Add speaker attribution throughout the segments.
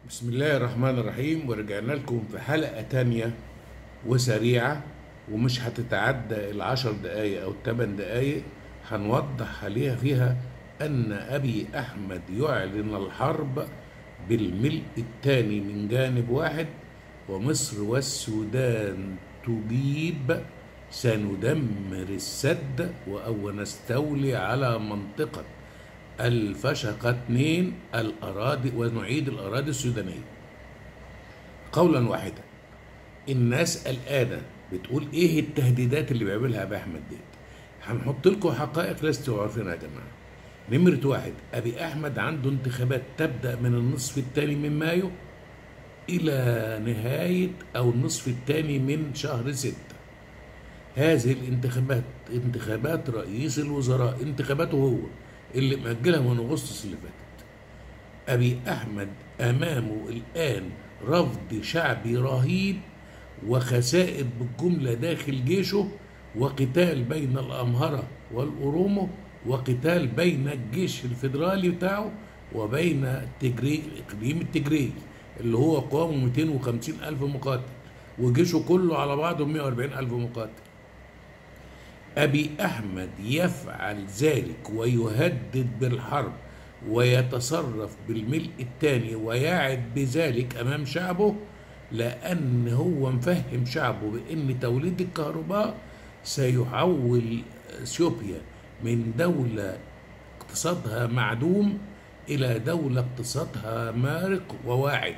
Speaker 1: بسم الله الرحمن الرحيم ورجعنا لكم في حلقة تانية وسريعة ومش هتتعدى العشر دقايق أو الثمان دقايق هنوضح عليها فيها أن أبي أحمد يعلن الحرب بالملء الثاني من جانب واحد ومصر والسودان تجيب سندمر السد أو نستولي على منطقة الفشقة اثنين الأراضي ونعيد الأراضي السودانية قولا واحدا الناس قلقانة بتقول ايه التهديدات اللي بيعملها ابي احمد ديت هنحط لكم حقائق لستوا عارفينها يا جماعه نمرة واحد أبي أحمد عنده انتخابات تبدأ من النصف الثاني من مايو إلى نهاية أو النصف الثاني من شهر ستة هذه الانتخابات انتخابات رئيس الوزراء انتخاباته هو اللي مأجلها من أغسطس اللي فاتت أبي أحمد أمامه الآن رفض شعبي رهيب وخسائر بالجملة داخل جيشه وقتال بين الأمهرة والأورومو وقتال بين الجيش الفيدرالي بتاعه وبين التجري الإقليم التجري اللي هو قوامه 250 ألف مقاتل وجيشه كله على بعضه 140 ألف مقاتل أبي أحمد يفعل ذلك ويهدد بالحرب ويتصرف بالملء الثاني ويعد بذلك أمام شعبه لأن هو مفهم شعبه بأن توليد الكهرباء سيحول اثيوبيا من دولة اقتصادها معدوم إلى دولة اقتصادها مارق وواعد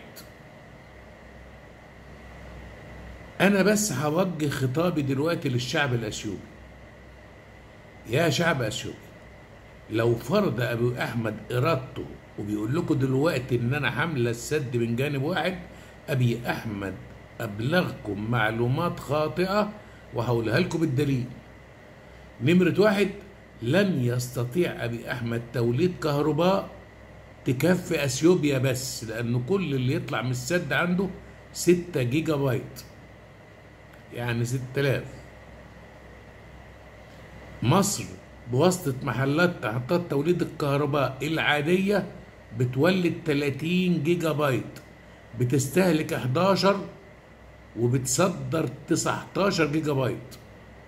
Speaker 1: أنا بس هوجه خطابي دلوقتي للشعب الأثيوبي يا شعب أثيوبي لو فرض أبو أحمد إرادته وبيقول لكم دلوقتي إن أنا حاملة السد من جانب واحد أبي أحمد أبلغكم معلومات خاطئة وهقولها لكم بالدليل نمرة واحد لن يستطيع أبي أحمد توليد كهرباء تكفي أثيوبيا بس لأن كل اللي يطلع من السد عنده ستة جيجا بايت يعني ستة آلاف مصر بواسطة محلات تحطات توليد الكهرباء العادية بتولد 30 جيجا بايت بتستهلك 11 وبتصدر 19 جيجا بايت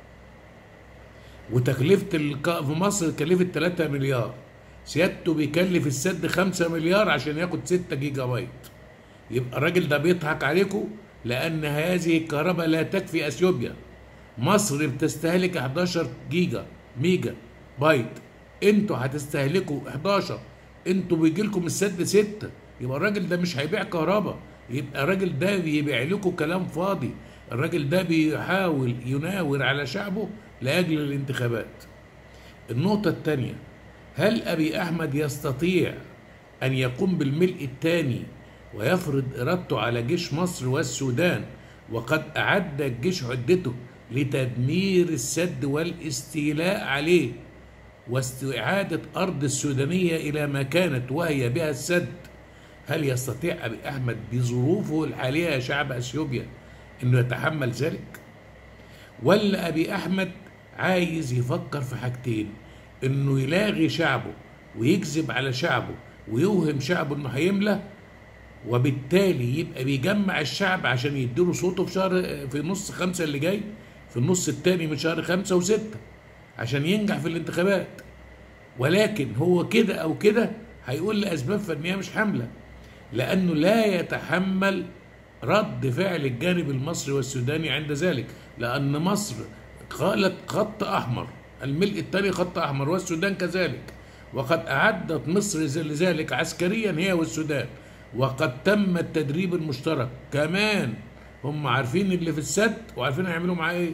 Speaker 1: وتكلفة الك... في مصر كلفة 3 مليار سيادته بيكلف السد 5 مليار عشان ياخد 6 جيجا بايت يبقى الراجل ده بيضحك عليكم لأن هذه الكهرباء لا تكفي أثيوبيا مصر بتستهلك 11 جيجا ميجا بايت انتوا هتستهلكوا 11 انتوا بيجي لكم السد 6 يبقى الراجل ده مش هيبيع كهرباء يبقى الراجل ده بيبيع لكم كلام فاضي الراجل ده بيحاول يناور على شعبه لأجل الانتخابات النقطة الثانية هل أبي أحمد يستطيع أن يقوم بالملء الثاني ويفرض إرادته على جيش مصر والسودان وقد أعد الجيش عدته لتدمير السد والاستيلاء عليه واستعادة أرض السودانية إلى ما كانت وهي بها السد هل يستطيع أبي أحمد بظروفه الحالية يا شعب أثيوبيا أنه يتحمل ذلك ولا أبي أحمد عايز يفكر في حاجتين أنه يلاغي شعبه ويكذب على شعبه ويوهم شعبه أنه هيملى وبالتالي يبقى بيجمع الشعب عشان يديله صوته في شهر في نص خمسة اللي جاي في النص الثاني من شهر خمسة وستة عشان ينجح في الانتخابات ولكن هو كده أو كده هيقول لأسباب فنية مش حاملة لأنه لا يتحمل رد فعل الجانب المصري والسوداني عند ذلك لأن مصر قالت خط أحمر الملء الثاني خط أحمر والسودان كذلك وقد أعدت مصر لذلك عسكريا هي والسودان وقد تم التدريب المشترك كمان هم عارفين اللي في السد وعارفين هيعملوا معاه ايه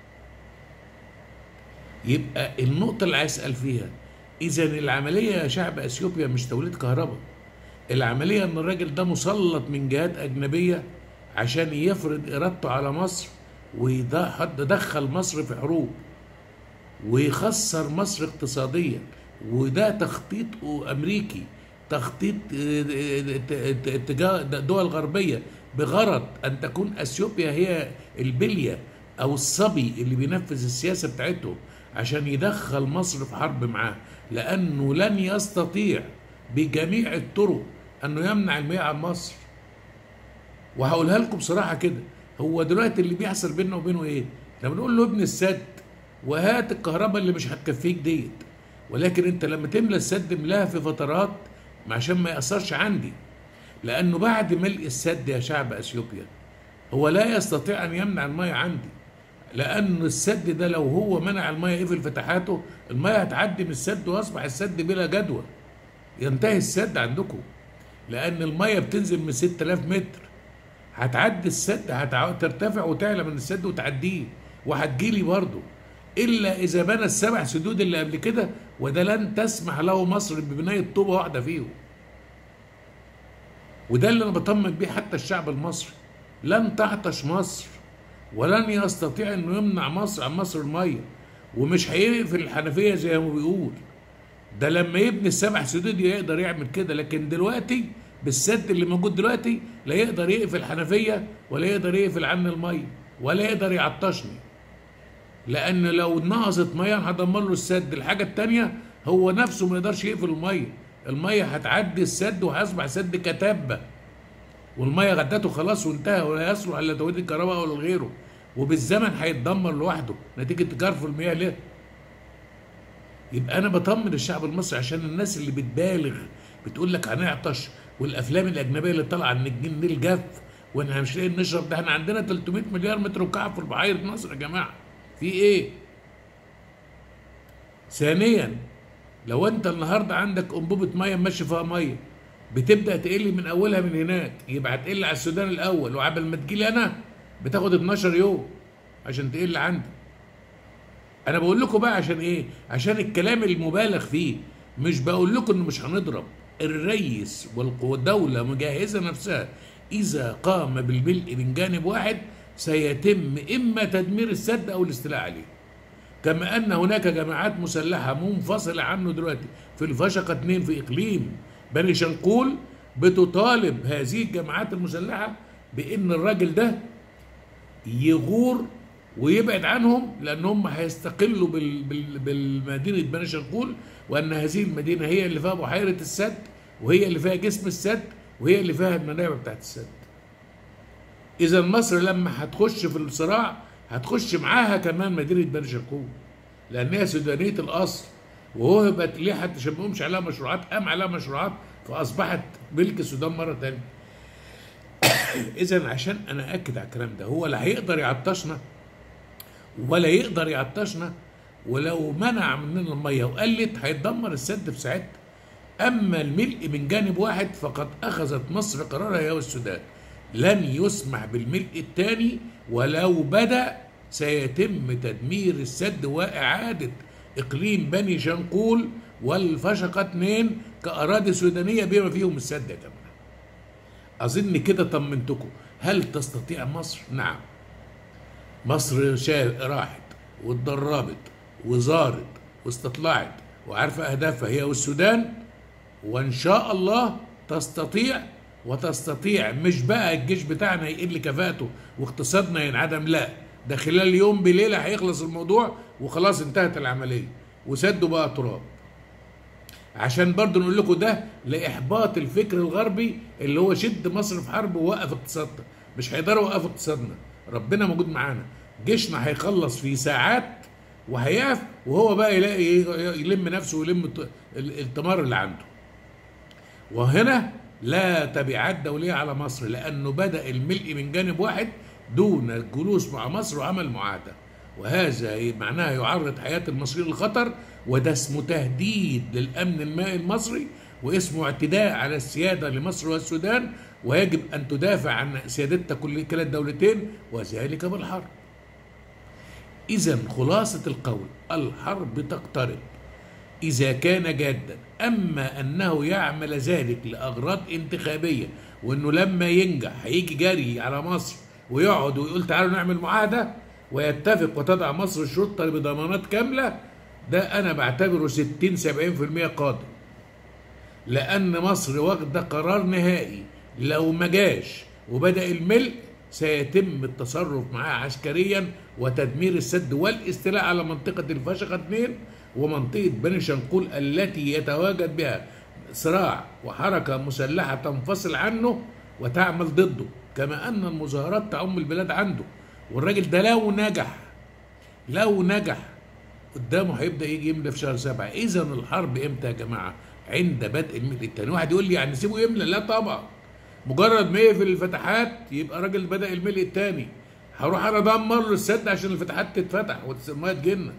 Speaker 1: يبقى النقطة اللي عايز اسأل فيها إذا العملية يا شعب أثيوبيا مش توليد كهرباء العملية إن الراجل ده مسلط من جهات أجنبية عشان يفرض إرادته على مصر ويدخل مصر في حروب ويخسر مصر اقتصاديا وده تخطيط أمريكي تخطيط اتجاه دول غربية بغرض أن تكون أثيوبيا هي البلية أو الصبي اللي بينفذ السياسة بتاعتهم عشان يدخل مصر في حرب معاه لأنه لن يستطيع بجميع الطرق أنه يمنع المياه عن مصر وهقولها لكم بصراحه كده هو دلوقتي اللي بيحصل بيننا وبينه ايه؟ احنا بنقول له ابن السد وهات الكهرباء اللي مش هتكفيك ديت ولكن انت لما تملى السد ملاها في فترات عشان ما ياثرش عندي لانه بعد ملء السد يا شعب اثيوبيا هو لا يستطيع ان يمنع الميه عندي لان السد ده لو هو منع الميه يقفل فتحاته الميه هتعدي من السد واصبح السد بلا جدوى ينتهي السد عندكم لان الميه بتنزل من 6000 متر هتعدي السد هتع... ترتفع وتعلى من السد وتعديه وهتجيلي برضه الا اذا بنى السبع سدود اللي قبل كده وده لن تسمح له مصر ببنايه طوبه واحده فيهم وده اللي انا بطمن بيه حتى الشعب المصري لن تعطش مصر ولن يستطيع انه يمنع مصر عن مصر الميه ومش هيقفل الحنفيه زي ما بيقول ده لما يبني السبع سدود يقدر يعمل كده لكن دلوقتي بالسد اللي موجود دلوقتي لا يقدر يقفل حنفيه ولا يقدر يقفل عني الميه ولا يقدر يعطشني لان لو نقصت ميه هدمر له السد الحاجه الثانيه هو نفسه ما يقدرش يقفل الميه الميه هتعدي السد وهيصبح سد كتابه والميه غدته خلاص وانتهى ولا يصلح الا توليد الكهرباء ولا غيره وبالزمن هيتدمر لوحده نتيجه جرف المياه له يبقى انا بطمن الشعب المصري عشان الناس اللي بتبالغ بتقول لك هنعطش والافلام الاجنبيه اللي طالعه ان النيل جف واحنا مش لاقيين نشرب ده احنا عندنا 300 مليار متر مكعب في بحيره مصر يا جماعه في ايه؟ ثانيا لو انت النهارده عندك انبوبه ميه ماشي فيها ميه بتبدا تقل من اولها من هناك يبقى هتقل على السودان الاول وعبل ما تجيلي انا بتاخد 12 يوم عشان تقل عندي انا بقول لكم بقى عشان ايه عشان الكلام المبالغ فيه مش بقول لكم انه مش هنضرب الرئيس والدولة مجهزة نفسها إذا قام بالملء من جانب واحد سيتم إما تدمير السد أو الاستيلاء عليه كما أن هناك جماعات مسلحة منفصلة عنه دلوقتي في الفشقة اتنين في إقليم بني شنقول بتطالب هذه الجماعات المسلحة بأن الراجل ده يغور ويبعد عنهم لان هم هيستقلوا بال بال بالمدينه بني شنقول وان هذه المدينه هي اللي فيها بحيره السد وهي اللي فيها جسم السد وهي اللي فيها المنابع بتاعت السد. اذا مصر لما هتخش في الصراع هتخش معاها كمان مدينه بني شنقول لانها سودانيه الاصل ووهبت ليه حتى عشان ما يقومش عليها مشروعات قام عليها مشروعات فاصبحت ملك السودان مره ثانيه. اذا عشان انا اكد على الكلام ده هو لا هيقدر يعطشنا ولا يقدر يعطشنا ولو منع مننا الميه وقلت هيتدمر السد في ساعتها اما الملء من جانب واحد فقد اخذت مصر قرارها هي والسودان لن يسمح بالملء الثاني ولو بدا سيتم تدمير السد واعاده اقليم بني شنقول والفشقه اثنين كاراضي سودانيه بما فيهم السد يا جماعه اظن كده طمنتكم هل تستطيع مصر نعم مصر راحت واتدربت وزارت واستطلعت وعارفه اهدافها هي والسودان وان شاء الله تستطيع وتستطيع مش بقى الجيش بتاعنا يقل كفاءته واقتصادنا ينعدم لا ده خلال يوم بليله هيخلص الموضوع وخلاص انتهت العمليه وسدوا بقى تراب عشان برضه نقول لكم ده لاحباط الفكر الغربي اللي هو شد مصر في حرب ووقف اقتصادنا مش هيقدروا يوقفوا اقتصادنا ربنا موجود معانا جيشنا هيخلص في ساعات وهيقف وهو بقى يلاقي يلم نفسه ويلم الثمار اللي عنده وهنا لا تبعات دولية على مصر لأنه بدأ الملء من جانب واحد دون الجلوس مع مصر وعمل معاهدة وهذا معناه يعرض حياة المصريين للخطر وده اسمه تهديد للأمن المائي المصري واسمه اعتداء على السيادة لمصر والسودان ويجب أن تدافع عن سيادتها كل كلا الدولتين وذلك بالحرب إذا خلاصة القول الحرب تقترب إذا كان جادا أما أنه يعمل ذلك لأغراض انتخابية وأنه لما ينجح هيجي جري على مصر ويقعد ويقول تعالوا نعمل معاهدة ويتفق وتضع مصر شروطها بضمانات كاملة ده أنا بعتبره 60 70% قادم لأن مصر واخدة قرار نهائي لو ما جاش وبدأ الملء سيتم التصرف معاه عسكريا وتدمير السد والاستيلاء على منطقة الفشخة 2 ومنطقة بني شنقول التي يتواجد بها صراع وحركة مسلحة تنفصل عنه وتعمل ضده كما ان المظاهرات تعم البلاد عنده والراجل ده لو نجح لو نجح قدامه هيبدا يجي يملى في شهر سبعه اذا الحرب امتى يا جماعه عند بدء الملء الثاني واحد يقول لي يعني سيبه يملى لا طبعا مجرد ما يقفل الفتحات يبقى راجل بدا الملء الثاني هروح انا ادمر السد عشان الفتحات تتفتح والميه تجينا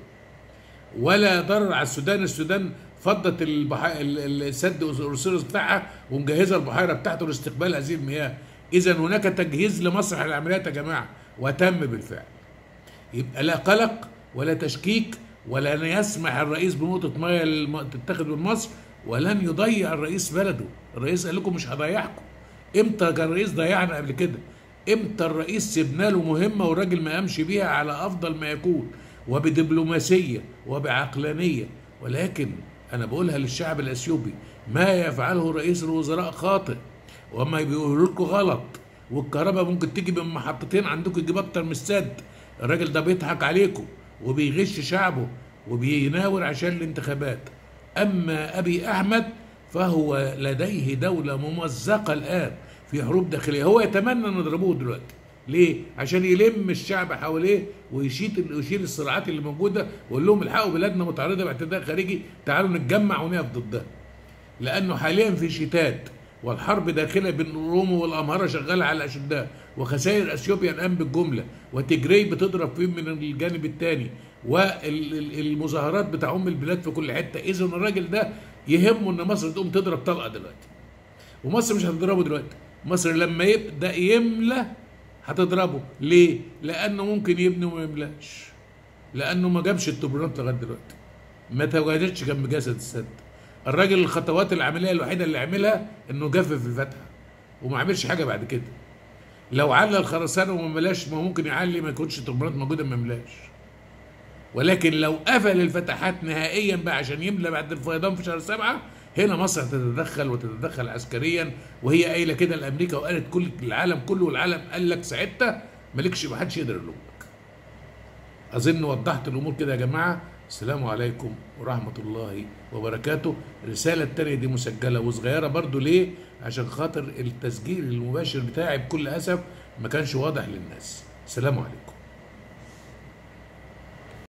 Speaker 1: ولا ضرر على السودان السودان فضت البحا... السد اورسيروس بتاعها ومجهزه البحيره بتاعته لاستقبال هذه المياه اذا هناك تجهيز لمسرح العمليات يا جماعه وتم بالفعل يبقى لا قلق ولا تشكيك ولن يسمح الرئيس بنقطة مية الم- تتاخد من مصر ولن يضيع الرئيس بلده الرئيس قال لكم مش هضيعكم امتى كان الرئيس ضيعنا قبل كده امتى الرئيس سيبنا له مهمة والراجل ما قامش بيها على افضل ما يكون وبدبلوماسية وبعقلانية ولكن انا بقولها للشعب الاثيوبي ما يفعله رئيس الوزراء خاطئ وما بيقولوا لكم غلط والكهرباء ممكن تيجي من محطتين عندكم يجيب اكتر من السد الراجل ده بيضحك عليكم وبيغش شعبه وبيناور عشان الانتخابات اما ابي احمد فهو لديه دوله ممزقه الان في حروب داخليه هو يتمنى ان يضربوه دلوقتي ليه؟ عشان يلم الشعب حواليه ويشيل يشيل الصراعات اللي موجوده ويقول لهم الحقوا بلادنا متعرضه باعتداء خارجي تعالوا نتجمع ونقف ضدها. لانه حاليا في شتات والحرب داخله بين الروم والامهره شغاله على الاشداء وخسائر اثيوبيا الان بالجمله وتجري بتضرب فيه من الجانب الثاني والمظاهرات بتعم البلاد في كل حته اذا الراجل ده يهمه ان مصر تقوم تضرب طلقه دلوقتي ومصر مش هتضربه دلوقتي مصر لما يبدا يملى هتضربه ليه لانه ممكن يبني وما يملاش لانه ما جابش الطبرات لغايه دلوقتي ما تواجدش جنب جسد السد الراجل الخطوات العمليه الوحيده اللي عملها انه جفف الفتحه وما عملش حاجه بعد كده لو على الخرسانه وما ملاش ما ممكن يعلي ما يكونش الطبرات موجوده ما ملاش ولكن لو قفل الفتحات نهائيا بقى عشان يملى بعد الفيضان في شهر سبعة هنا مصر تتدخل وتتدخل عسكريا وهي قايله كده لامريكا وقالت كل العالم كله والعالم قال لك ساعتها مالكش ما حدش يقدر يلومك اظن وضحت الامور كده يا جماعه السلام عليكم ورحمه الله وبركاته الرساله التانية دي مسجله وصغيره برضو ليه عشان خاطر التسجيل المباشر بتاعي بكل اسف ما كانش واضح للناس السلام عليكم